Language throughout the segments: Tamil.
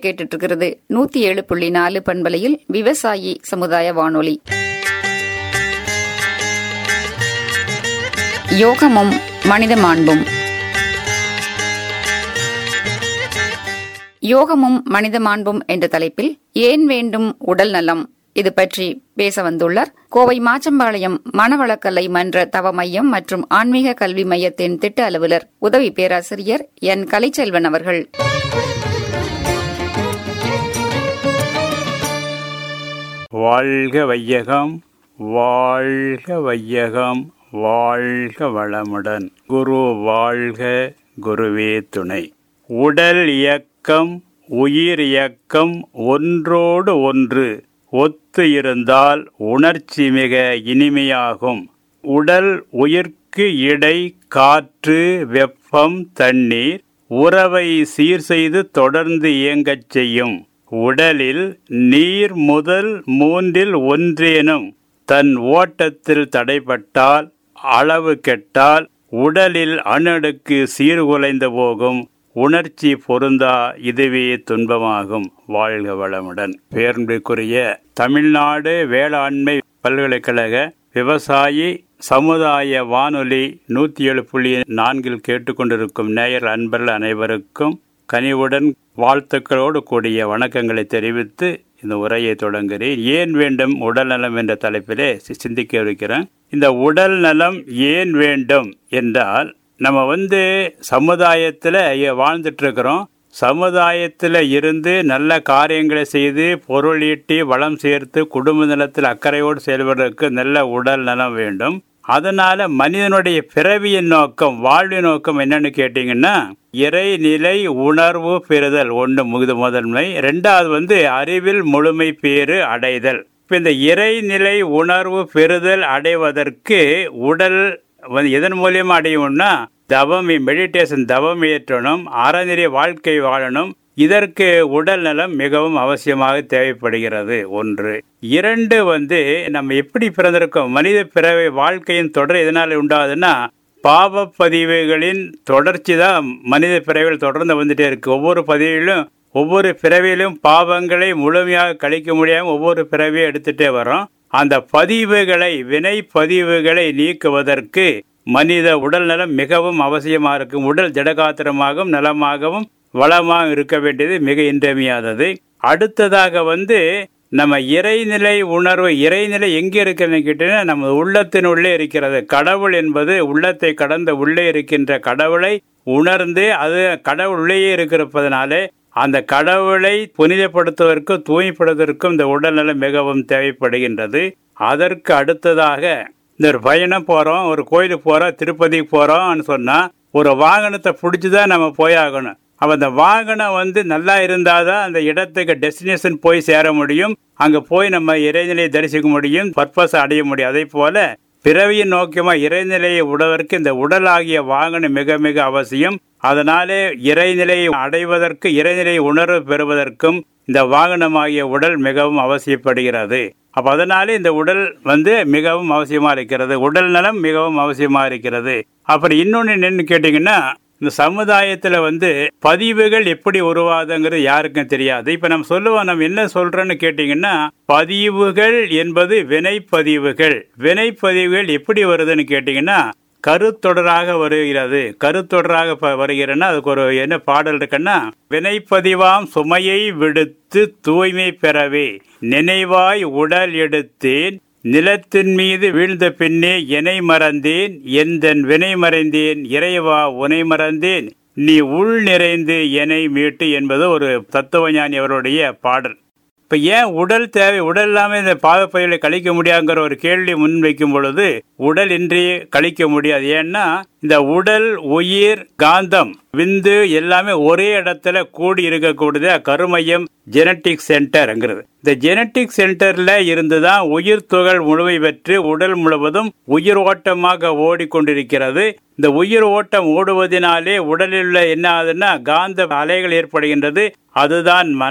கேட்டுட்டு இருக்கிறது நூத்தி ஏழு புள்ளி நாலு பண்பலையில் விவசாயி சமுதாய வானொலி யோகமும் மனித மாண்பும் யோகமும் மனித மாண்பும் என்ற தலைப்பில் ஏன் வேண்டும் உடல் நலம் இது பற்றி பேச வந்துள்ளார் கோவை மாச்சம்பாளையம் மனவளக்கலை மன்ற தவ மையம் மற்றும் ஆன்மீக கல்வி மையத்தின் திட்ட அலுவலர் உதவி பேராசிரியர் என் கலைச்செல்வன் அவர்கள் வாழ்க வையகம் வாழ்க வையகம் வாழ்க வளமுடன் குரு வாழ்க குருவே துணை உடல் இயக்கம் உயிர் இயக்கம் ஒன்றோடு ஒன்று ஒத்து இருந்தால் உணர்ச்சி மிக இனிமையாகும் உடல் உயிர்க்கு இடை காற்று வெப்பம் தண்ணீர் உறவை சீர் செய்து தொடர்ந்து இயங்கச் செய்யும் உடலில் நீர் முதல் மூன்றில் ஒன்றேனும் தன் ஓட்டத்தில் தடைப்பட்டால் அளவு கெட்டால் உடலில் அணுடுக்கு சீர்குலைந்து போகும் உணர்ச்சி பொருந்தா இதுவே துன்பமாகும் வாழ்க வளமுடன் பேருக்குரிய தமிழ்நாடு வேளாண்மை பல்கலைக்கழக விவசாயி சமுதாய வானொலி நூத்தி ஏழு புள்ளி நான்கில் கேட்டுக்கொண்டிருக்கும் நேயர் அன்பர்கள் அனைவருக்கும் கனிவுடன் வாழ்த்துக்களோடு கூடிய வணக்கங்களை தெரிவித்து இந்த உரையை தொடங்குகிறேன் ஏன் வேண்டும் உடல் நலம் என்ற தலைப்பிலே சிந்திக்க இருக்கிறேன் இந்த உடல் நலம் ஏன் வேண்டும் என்றால் நம்ம வந்து சமுதாயத்தில் வாழ்ந்துட்டு இருக்கிறோம் சமுதாயத்தில் இருந்து நல்ல காரியங்களை செய்து பொருள் ஈட்டி வளம் சேர்த்து குடும்ப நலத்தில் அக்கறையோடு செயல்படுவதற்கு நல்ல உடல் நலம் வேண்டும் அதனால மனிதனுடைய பிறவியின் நோக்கம் வாழ்வின் நோக்கம் என்னன்னு கேட்டீங்கன்னா இறைநிலை உணர்வு பெறுதல் ஒன்று முகுது முதன்மை ரெண்டாவது வந்து அறிவில் முழுமை பேறு அடைதல் இப்போ இந்த இறைநிலை உணர்வு பெறுதல் அடைவதற்கு உடல் வந்து எதன் மூலியமா அடையும்னா தவம் மெடிடேஷன் தவம் ஏற்றணும் அறநெறிய வாழ்க்கை வாழணும் இதற்கு உடல் நலம் மிகவும் அவசியமாக தேவைப்படுகிறது ஒன்று இரண்டு வந்து நம்ம எப்படி பிறந்திருக்கோம் மனித பிறவை வாழ்க்கையின் தொடர் எதனால் உண்டாகுதுன்னா பாவ பதிவுகளின் தொடர்ச்சி தான் மனித பிறவிகள் தொடர்ந்து வந்துட்டே இருக்கு ஒவ்வொரு பதிவிலும் ஒவ்வொரு பிறவியிலும் பாவங்களை முழுமையாக கழிக்க முடியாமல் ஒவ்வொரு பிறவியும் எடுத்துட்டே வரோம் அந்த பதிவுகளை வினை பதிவுகளை நீக்குவதற்கு மனித உடல் நலம் மிகவும் அவசியமாக இருக்கும் உடல் ஜடகாத்திரமாகவும் நலமாகவும் வளமாக இருக்க வேண்டியது மிக இன்றியமையாதது அடுத்ததாக வந்து நம்ம இறைநிலை உணர்வு இறைநிலை எங்கே இருக்கிறது கேட்டீங்கன்னா நம்ம உள்ளத்தின் உள்ளே இருக்கிறது கடவுள் என்பது உள்ளத்தை கடந்த உள்ளே இருக்கின்ற கடவுளை உணர்ந்து அது கடவுள் உள்ளேயே இருக்கிறப்பதனாலே அந்த கடவுளை புனிதப்படுத்துவதற்கும் தூய்மைப்படுத்துவதற்கும் இந்த உடல்நலம் மிகவும் தேவைப்படுகின்றது அதற்கு அடுத்ததாக இந்த ஒரு பயணம் போறோம் ஒரு கோயிலுக்கு போறோம் திருப்பதிக்கு போறோம்னு சொன்னா ஒரு வாகனத்தை பிடிச்சிதான் நம்ம போயாகணும் அப்ப அந்த வாகனம் வந்து நல்லா இருந்தாதான் அந்த இடத்துக்கு டெஸ்டினேஷன் போய் சேர முடியும் அங்க போய் நம்ம இறைநிலையை தரிசிக்க முடியும் பர்பஸ் அடைய முடியும் அதே போல பிறவியின் நோக்கியமா இறைநிலையை உடவதற்கு இந்த உடலாகிய வாகனம் மிக மிக அவசியம் அதனாலே இறைநிலையை அடைவதற்கு இறைநிலையை உணர்வு பெறுவதற்கும் இந்த வாகனமாகிய உடல் மிகவும் அவசியப்படுகிறது அப்ப அதனாலே இந்த உடல் வந்து மிகவும் அவசியமா இருக்கிறது உடல் நலம் மிகவும் அவசியமா இருக்கிறது அப்புறம் இன்னொன்னு என்னன்னு கேட்டீங்கன்னா இந்த சமுதாயத்துல வந்து பதிவுகள் எப்படி உருவாதுங்கிறது யாருக்கும் தெரியாது இப்ப நம்ம சொல்லுவோம் நம்ம என்ன சொல்றோம்னு கேட்டீங்கன்னா பதிவுகள் என்பது வினைப்பதிவுகள் வினைப்பதிவுகள் எப்படி வருதுன்னு கேட்டீங்கன்னா கருத்தொடராக வருகிறது கருத்தொடராக வருகிறன்னா அதுக்கு ஒரு என்ன பாடல் இருக்குன்னா வினைப்பதிவாம் சுமையை விடுத்து தூய்மை பெறவே நினைவாய் உடல் எடுத்தேன் நிலத்தின் மீது வீழ்ந்த பின்னே எனை மறந்தேன் எந்தன் வினை மறைந்தேன் இறைவா உனை மறந்தேன் நீ உள் நிறைந்து எனை மீட்டு என்பது ஒரு தத்துவஞானி அவருடைய பாடல் இப்ப ஏன் உடல் தேவை உடல் இல்லாம இந்த பாதப்பயிர்களை கழிக்க முடியாதுங்கிற ஒரு கேள்வி முன்வைக்கும் பொழுது உடல் இன்றி கழிக்க முடியாது ஏன்னா இந்த உடல் உயிர் காந்தம் விந்து எல்லாமே ஒரே இடத்துல கூடி இருக்கக்கூடியது கருமையம் ஜெனட்டிக் சென்டர்ங்கிறது இந்த ஜெனட்டிக் சென்டர்ல இருந்துதான் உயிர் துகள் முழுமை பெற்று உடல் முழுவதும் உயிர் ஓட்டமாக ஓடிக்கொண்டிருக்கிறது இந்த உயிர் ஓட்டம் ஓடுவதனாலே உடலில் உள்ள என்ன ஆகுதுன்னா காந்த அலைகள் ஏற்படுகின்றது அதுதான் மனம்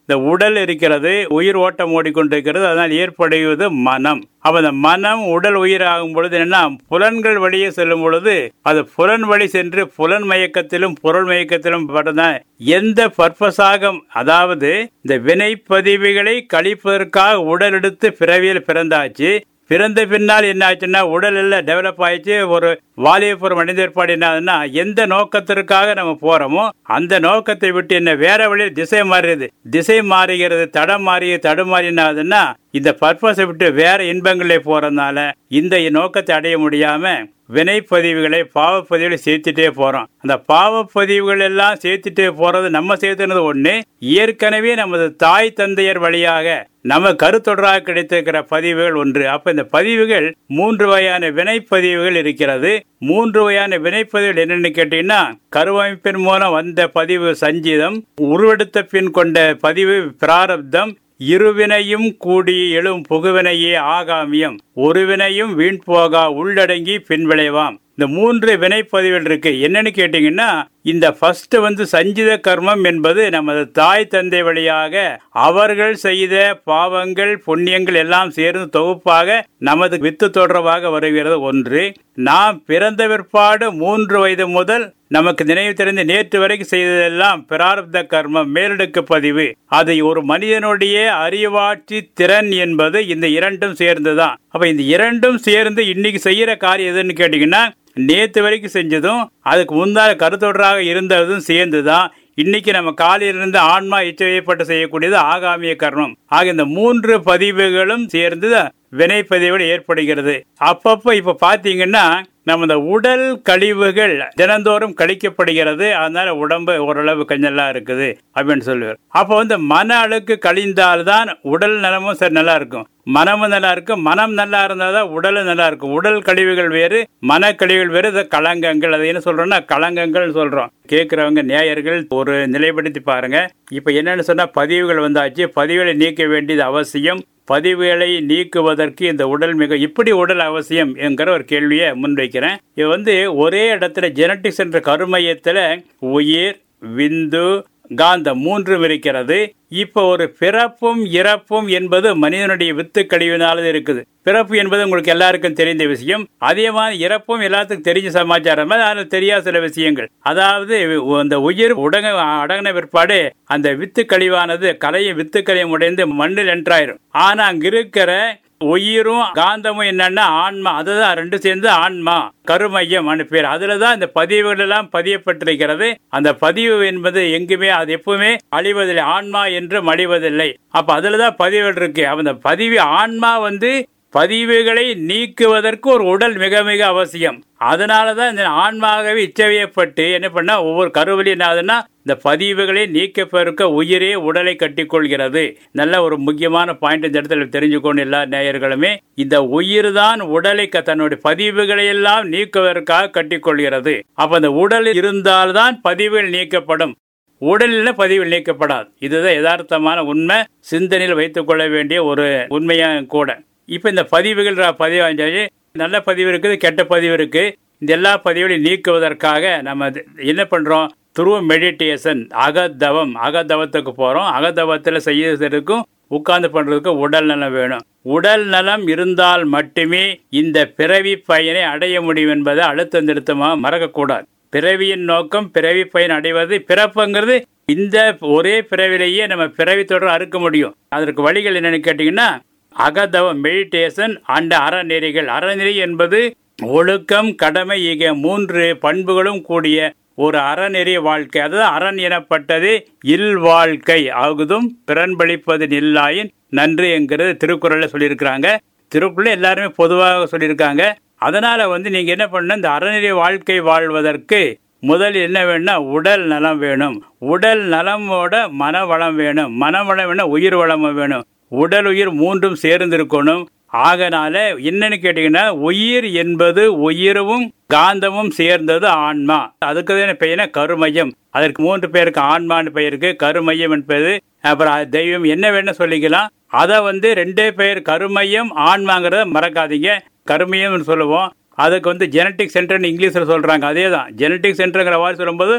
இந்த உடல் இருக்கிறது உயிர் ஓட்டம் ஓடிக்கொண்டிருக்கிறது அதனால் ஏற்படுவது மனம் அப்ப அந்த மனம் உடல் உயிர் ஆகும் பொழுது என்ன புலன்கள் வழியே செல்லும் பொழுது அது புலன் வழி சென்று புலன் மயக்கத்திலும் பொருள் மயக்கத்திலும் பட்டதான் எந்த பர்பஸாக அதாவது இந்த வினைப்பதிவுகளை கழிப்பதற்காக உடல் எடுத்து பிறவியில் பிறந்தாச்சு பிறந்த பின்னால் என்ன ஆச்சுன்னா உடல் எல்லாம் டெவலப் ஆயிடுச்சு ஒரு வாலிபுரம் மனித ஏற்பாடு என்ன ஆகுதுன்னா எந்த நோக்கத்திற்காக நம்ம போறோமோ அந்த நோக்கத்தை விட்டு என்ன வேற வழியில் திசை மாறுறது திசை மாறுகிறது தடம் மாறி தடுமாறி என்ன ஆகுதுன்னா இந்த பர்பஸை விட்டு வேற இன்பங்களே போறதுனால இந்த நோக்கத்தை அடைய முடியாம வினைப்பதிவுகளை பாவப்பதிவுகளை சேர்த்துட்டே போறோம் அந்த பாவப்பதிவுகள் எல்லாம் சேர்த்துட்டே போறது நம்ம சேர்த்துனது ஒண்ணு ஏற்கனவே நமது தாய் தந்தையர் வழியாக நம்ம கருத்தொடராக கிடைத்திருக்கிற பதிவுகள் ஒன்று அப்ப இந்த பதிவுகள் மூன்று வகையான வினைப்பதிவுகள் இருக்கிறது மூன்று வகையான வினைப்பதிவுகள் என்னன்னு கேட்டீங்கன்னா கருவமைப்பின் மூலம் வந்த பதிவு சஞ்சீதம் உருவெடுத்த பின் கொண்ட பதிவு பிராரப்தம் இருவினையும் கூடி எழும் புகுவினையே ஆகாமியம் ஒருவினையும் வீண் போகா உள்ளடங்கி பின்விளைவாம் இந்த மூன்று வினைப்பதிவுகள் இருக்கு என்னன்னு கேட்டீங்கன்னா இந்த ஃபர்ஸ்ட் வந்து சஞ்சித கர்மம் என்பது நமது தாய் தந்தை வழியாக அவர்கள் செய்த பாவங்கள் புண்ணியங்கள் எல்லாம் சேர்ந்து தொகுப்பாக நமது வித்து தொடர்பாக வருகிறது ஒன்று நாம் பிறந்த பிற்பாடு மூன்று வயது முதல் நமக்கு நினைவு தெரிந்து நேற்று வரைக்கும் செய்ததெல்லாம் பிராரப்த கர்மம் மேலடுக்கு பதிவு அதை ஒரு மனிதனுடைய அறிவாட்சி திறன் என்பது இந்த இரண்டும் சேர்ந்துதான் அப்ப இந்த இரண்டும் சேர்ந்து இன்னைக்கு செய்யற காரியம் எதுன்னு கேட்டீங்கன்னா நேத்து வரைக்கும் செஞ்சதும் அதுக்கு முந்தான கருத்தொடராக இருந்ததும் சேர்ந்துதான் இன்னைக்கு நம்ம காலையிலிருந்து ஆன்மா இச்சையப்பட்டு செய்யக்கூடியது ஆகாமிய கர்மம் ஆக இந்த மூன்று பதிவுகளும் சேர்ந்து வினைப்பதிவுகள் ஏற்படுகிறது அப்பப்ப இப்ப பாத்தீங்கன்னா நம்ம இந்த உடல் கழிவுகள் தினந்தோறும் கழிக்கப்படுகிறது அதனால உடம்பு ஓரளவு கொஞ்சம் இருக்குது அப்படின்னு சொல்லுவார் அப்ப வந்து மன அழுக்கு கழிந்தால்தான் உடல் நலமும் சரி நல்லா இருக்கும் மனமும் நல்லா இருக்கும் மனம் நல்லா இருந்தாதான் உடலும் நல்லா இருக்கும் உடல் கழிவுகள் வேறு மன கழிவுகள் வேறு இது களங்கங்கள் அதை என்ன சொல்றோம்னா களங்கங்கள் சொல்றோம் கேட்கிறவங்க நேயர்கள் ஒரு நிலைப்படுத்தி பாருங்க இப்ப என்னன்னு சொன்னா பதிவுகள் வந்தாச்சு பதிவுகளை நீக்க வேண்டியது அவசியம் பதிவுகளை நீக்குவதற்கு இந்த உடல் மிக இப்படி உடல் அவசியம் என்கிற ஒரு கேள்வியை முன்வைக்கிறேன் இது வந்து ஒரே இடத்துல ஜெனட்டிக்ஸ் என்ற கருமையத்துல உயிர் விந்து காந்தம் மூன்றும் இருக்கிறது இப்ப ஒரு பிறப்பும் இறப்பும் என்பது மனிதனுடைய வித்து கழிவினால இருக்குது பிறப்பு என்பது உங்களுக்கு எல்லாருக்கும் தெரிந்த விஷயம் அதே மாதிரி இறப்பும் எல்லாத்துக்கும் தெரிஞ்ச சமாச்சாரம் அதில் தெரியாத சில விஷயங்கள் அதாவது அந்த உயிர் உடங்க அடங்கின பிற்பாடு அந்த வித்து கழிவானது கலையை வித்து கலையும் உடைந்து மண்ணில் என்றாயிரும் ஆனா அங்க இருக்கிற உயிரும் காந்தமும் என்னன்னா ஆன்மா அதுதான் ரெண்டு சேர்ந்து ஆன்மா கருமையம் பேர் அதுலதான் இந்த பதிவுகள் எல்லாம் பதியப்பட்டிருக்கிறது அந்த பதிவு என்பது எங்குமே அது எப்பவுமே அழிவதில்லை ஆன்மா என்று மடிவதில்லை அப்ப அதுலதான் பதிவுகள் இருக்கு அந்த பதிவு ஆன்மா வந்து பதிவுகளை நீக்குவதற்கு ஒரு உடல் மிக மிக அவசியம் அதனாலதான் இந்த ஆன்மாகவே இச்சவையப்பட்டு என்ன பண்ணா ஒவ்வொரு கருவலி என்ன ஆகுதுன்னா இந்த பதிவுகளை நீக்க பெருக்க உயிரே உடலை கட்டிக்கொள்கிறது நல்ல ஒரு முக்கியமான பாயிண்ட் இந்த இடத்துல தெரிஞ்சுக்கணும் எல்லா நேயர்களுமே இந்த உயிர் தான் உடலை தன்னுடைய பதிவுகளை எல்லாம் நீக்குவதற்காக கட்டிக்கொள்கிறது அப்ப அந்த உடல் இருந்தால்தான் பதிவுகள் நீக்கப்படும் உடலில் பதிவில் நீக்கப்படாது இதுதான் யதார்த்தமான உண்மை சிந்தனையில் வைத்துக் கொள்ள வேண்டிய ஒரு உண்மையாக கூட இப்ப இந்த பதிவுகள் பதிவு நல்ல பதிவு இருக்குது கெட்ட பதிவு இருக்கு இந்த எல்லா பதிவுகளையும் நீக்குவதற்காக நம்ம என்ன பண்றோம் துருவ மெடிடேஷன் அகதவம் அகதவத்துக்கு போறோம் அகதவத்தில் செய்யறதுக்கும் உட்கார்ந்து பண்றதுக்கு உடல் நலம் வேணும் உடல் நலம் இருந்தால் மட்டுமே இந்த பிறவி பயனை அடைய முடியும் என்பதை அழுத்த நிறுத்தமாக மறக்கக்கூடாது பிறவியின் நோக்கம் பிறவி பயன் அடைவது பிறப்புங்கிறது இந்த ஒரே பிறவிலேயே நம்ம பிறவி தொடர் அறுக்க முடியும் அதற்கு வழிகள் என்னன்னு கேட்டீங்கன்னா அகதவம் மெடிடேஷன் அண்ட் அறநெறிகள் அறநெறி என்பது ஒழுக்கம் கடமை இக மூன்று பண்புகளும் கூடிய ஒரு அறநெறி வாழ்க்கை அதாவது அரண் எனப்பட்டது இல் வாழ்க்கை ஆகுதும் பிறன்பளிப்பது நில்லாயின் நன்று என்கிறது திருக்குறள்ல சொல்லியிருக்கிறாங்க திருக்குறள் எல்லாருமே பொதுவாக சொல்லியிருக்காங்க அதனால வந்து நீங்க என்ன பண்ண இந்த அறநெறி வாழ்க்கை வாழ்வதற்கு முதல் என்ன வேணும்னா உடல் நலம் வேணும் உடல் நலமோட மன வளம் வேணும் மன வளம் வேணும் உயிர் வளம் வேணும் உடல் உயிர் மூன்றும் சேர்ந்து இருக்கணும் ஆகனால என்னன்னு கேட்டீங்கன்னா உயிர் என்பது உயிரும் காந்தமும் சேர்ந்தது ஆன்மா அதுக்கு தான் பெயர் கருமையம் அதற்கு மூன்று பேருக்கு ஆன்மான்னு பெயருக்கு கருமையம் என்பது அப்புறம் தெய்வம் என்ன வேணும் சொல்லிக்கலாம் அதை வந்து ரெண்டே பெயர் கருமையம் ஆன்மாங்கிறத மறக்காதீங்க கருமையம் சொல்லுவோம் அதுக்கு வந்து ஜெனட்டிக் சென்டர்னு இங்கிலீஷில் சொல்றாங்க அதே தான் ஜெனட்டிக் சென்டருங்கிற வார்த்தை சொல்லும்போது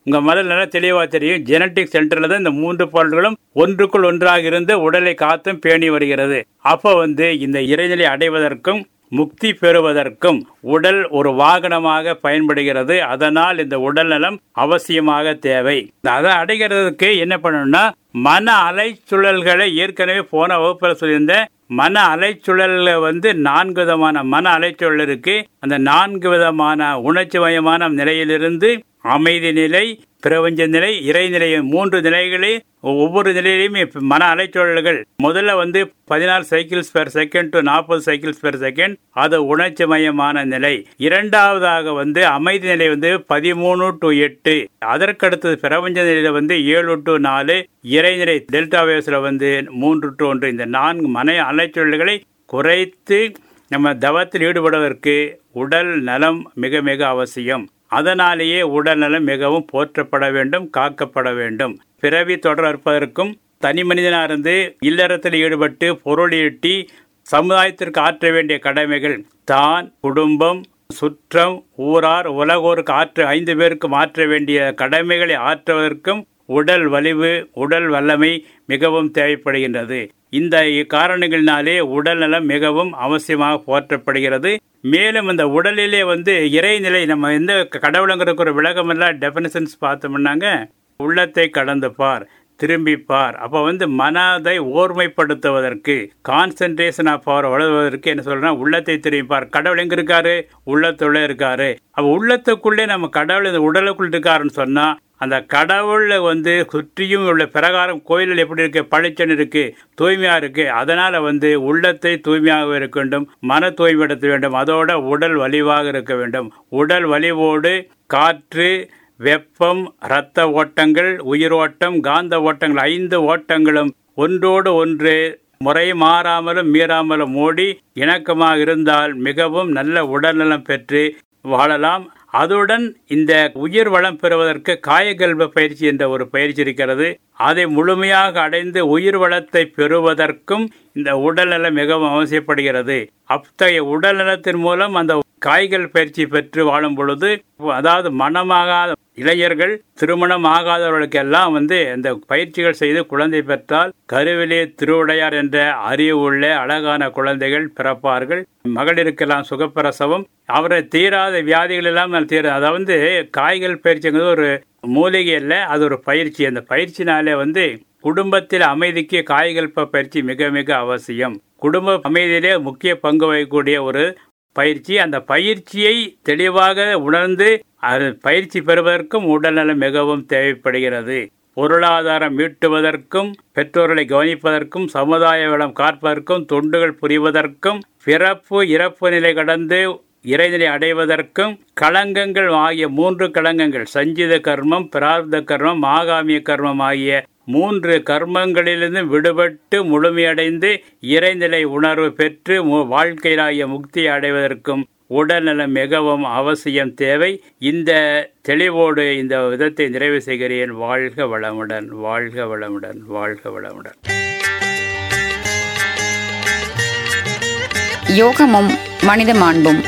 உங்க முதல்ல நல்லா தெளிவா தெரியும் ஜெனட்டிக் சென்டர்ல தான் இந்த மூன்று பொருட்களும் ஒன்றுக்குள் ஒன்றாக இருந்து உடலை காத்தும் பேணி வருகிறது அப்ப வந்து இந்த இறைநிலை அடைவதற்கும் முக்தி பெறுவதற்கும் உடல் ஒரு வாகனமாக பயன்படுகிறது அதனால் இந்த உடல் நலம் அவசியமாக தேவை அதை அடைகிறதுக்கு என்ன பண்ணணும்னா மன அலைச்சுழல்களை ஏற்கனவே போன வகுப்பில் சொல்லியிருந்தேன் மன அலைச்சுழல்ல வந்து நான்கு விதமான மன அலைச்சுழல் இருக்கு அந்த நான்கு விதமான உணர்ச்சி மயமான நிலையிலிருந்து அமைதி நிலை பிரபஞ்ச நிலை இறைநிலை மூன்று நிலைகளே ஒவ்வொரு நிலையிலுமே மன அலைச்சூழல்கள் முதல்ல வந்து பதினாறு சைக்கிள்ஸ் பெர் செகண்ட் டு நாற்பது சைக்கிள்ஸ் பெர் செகண்ட் அது உணர்ச்சி மயமான நிலை இரண்டாவதாக வந்து அமைதி நிலை வந்து பதிமூணு டு எட்டு அதற்கடுத்தது பிரபஞ்ச நிலையில வந்து ஏழு டு நாலு இறைநிலை டெல்டா வேவ்ஸ்ல வந்து மூன்று டு ஒன்று இந்த நான்கு மன அலைச்சூழல்களை குறைத்து நம்ம தவத்தில் ஈடுபடுவதற்கு உடல் நலம் மிக மிக அவசியம் அதனாலேயே உடல்நலம் மிகவும் போற்றப்பட வேண்டும் காக்கப்பட வேண்டும் பிறவி தொடர்பதற்கும் தனி மனிதனா இருந்து இல்லறத்தில் ஈடுபட்டு பொருள் ஈட்டி சமுதாயத்திற்கு ஆற்ற வேண்டிய கடமைகள் தான் குடும்பம் சுற்றம் ஊரார் உலகோருக்கு ஆற்ற ஐந்து பேருக்கு மாற்ற வேண்டிய கடமைகளை ஆற்றுவதற்கும் உடல் வலிவு உடல் வல்லமை மிகவும் தேவைப்படுகின்றது இந்த காரணங்களினாலே உடல் நலம் மிகவும் அவசியமாக போற்றப்படுகிறது மேலும் இந்த உடலிலே வந்து இறைநிலை நம்ம எந்த கடவுளுங்கிறதுக்கு ஒரு விளக்கம் எல்லாம் டெபினிஷன்ஸ் பார்த்தோம்னாங்க உள்ளத்தை கடந்து பார் திரும்பி பார் அப்போ வந்து மனதை ஓர்மைப்படுத்துவதற்கு கான்சென்ட்ரேஷன் ஆஃப் பவர் வளர்வதற்கு என்ன சொல்றேன் உள்ளத்தை திரும்பி பார் கடவுள் எங்க இருக்காரு உள்ளத்துள்ள இருக்காரு அப்போ உள்ளத்துக்குள்ளே நம்ம கடவுள் இந்த உடலுக்குள் இருக்காருன்னு சொன்னா அந்த கடவுள்ல வந்து சுற்றியும் உள்ள பிரகாரம் கோயிலில் எப்படி இருக்கு பளிச்சன் இருக்கு தூய்மையா இருக்கு அதனால வந்து உள்ளத்தை தூய்மையாக இருக்க வேண்டும் மன தூய்மைப்படுத்த வேண்டும் அதோட உடல் வலிவாக இருக்க வேண்டும் உடல் வலிவோடு காற்று வெப்பம் இரத்த ஓட்டங்கள் உயிரோட்டம் காந்த ஓட்டங்கள் ஐந்து ஓட்டங்களும் ஒன்றோடு ஒன்று முறை மாறாமலும் மீறாமலும் ஓடி இணக்கமாக இருந்தால் மிகவும் நல்ல உடல்நலம் பெற்று வாழலாம் அதுடன் இந்த உயிர் வளம் பெறுவதற்கு காயகல்ப பயிற்சி என்ற ஒரு பயிற்சி இருக்கிறது அதை முழுமையாக அடைந்து உயிர் வளத்தை பெறுவதற்கும் இந்த உடல்நலம் மிகவும் அவசியப்படுகிறது அத்தகைய உடல்நலத்தின் மூலம் அந்த காய்கள் பயிற்சி பெற்று வாழும் பொழுது அதாவது மனமாகாத இளைஞர்கள் திருமணம் ஆகாதவர்களுக்கெல்லாம் வந்து இந்த பயிற்சிகள் செய்து குழந்தை பெற்றால் கருவிலே திருவுடையார் என்ற அறிவு உள்ள அழகான குழந்தைகள் பிறப்பார்கள் மகளிருக்கெல்லாம் சுகப்பிரசவம் அவரை தீராத வியாதிகள் எல்லாம் தீர அதாவது காய்கள் பயிற்சிங்கிறது ஒரு மூலிகை அல்ல அது ஒரு பயிற்சி அந்த பயிற்சினாலே வந்து குடும்பத்தில் அமைதிக்கு காய்கள் பயிற்சி மிக மிக அவசியம் குடும்ப அமைதியிலே முக்கிய பங்கு வகிக்கக்கூடிய ஒரு பயிற்சி அந்த பயிற்சியை தெளிவாக உணர்ந்து பயிற்சி பெறுவதற்கும் உடல்நலம் மிகவும் தேவைப்படுகிறது பொருளாதாரம் மீட்டுவதற்கும் பெற்றோர்களை கவனிப்பதற்கும் சமுதாய வளம் காப்பதற்கும் தொண்டுகள் புரிவதற்கும் பிறப்பு இறப்பு நிலை கடந்து இறைநிலை அடைவதற்கும் களங்கங்கள் ஆகிய மூன்று களங்கங்கள் சஞ்சித கர்மம் பிரார்த்த கர்மம் ஆகாமிய கர்மம் ஆகிய மூன்று கர்மங்களிலிருந்து விடுபட்டு முழுமையடைந்து இறைநிலை உணர்வு பெற்று வாழ்க்கையிலாகிய முக்தி அடைவதற்கும் உடல்நலம் மிகவும் அவசியம் தேவை இந்த தெளிவோடு இந்த விதத்தை நிறைவு செய்கிறேன் வாழ்க வளமுடன் வாழ்க வளமுடன் வாழ்க வளமுடன் யோகமும் மனித மாண்பும்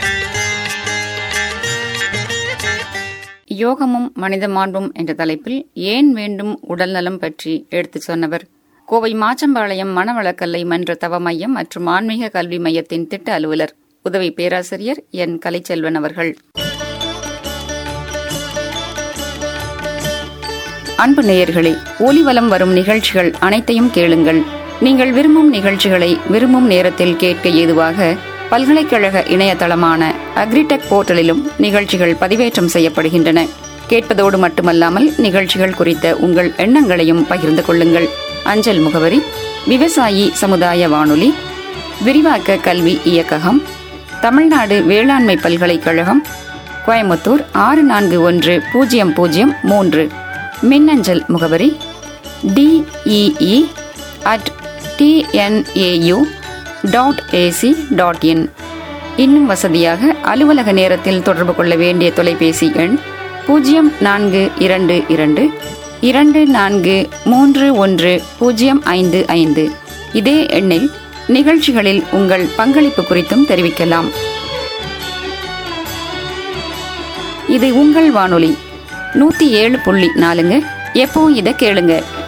யோகமும் மனித மாண்பும் என்ற தலைப்பில் ஏன் வேண்டும் உடல் நலம் பற்றி எடுத்துச் சொன்னவர் கோவை மாச்சம்பாளையம் மனவளக்கல்லை மன்ற தவ மையம் மற்றும் ஆன்மீக கல்வி மையத்தின் திட்ட அலுவலர் உதவி பேராசிரியர் என் கலைச்செல்வன் அவர்கள் அன்பு நேயர்களே ஒலிவலம் வரும் நிகழ்ச்சிகள் அனைத்தையும் கேளுங்கள் நீங்கள் விரும்பும் நிகழ்ச்சிகளை விரும்பும் நேரத்தில் கேட்க ஏதுவாக பல்கலைக்கழக இணையதளமான அக்ரிடெக் போர்ட்டலிலும் நிகழ்ச்சிகள் பதிவேற்றம் செய்யப்படுகின்றன கேட்பதோடு மட்டுமல்லாமல் நிகழ்ச்சிகள் குறித்த உங்கள் எண்ணங்களையும் பகிர்ந்து கொள்ளுங்கள் அஞ்சல் முகவரி விவசாயி சமுதாய வானொலி விரிவாக்க கல்வி இயக்ககம் தமிழ்நாடு வேளாண்மை பல்கலைக்கழகம் கோயம்புத்தூர் ஆறு நான்கு ஒன்று பூஜ்ஜியம் பூஜ்ஜியம் மூன்று மின்னஞ்சல் முகவரி D E E at T N A U dot A C dot in இன்னும் வசதியாக அலுவலக நேரத்தில் தொடர்பு கொள்ள வேண்டிய தொலைபேசி எண் பூஜ்ஜியம் நான்கு இரண்டு இரண்டு இரண்டு நான்கு மூன்று ஒன்று பூஜ்ஜியம் ஐந்து ஐந்து இதே எண்ணில் நிகழ்ச்சிகளில் உங்கள் பங்களிப்பு குறித்தும் தெரிவிக்கலாம் இது உங்கள் வானொலி நூத்தி ஏழு புள்ளி நாலுங்க எப்பவும் இதை கேளுங்க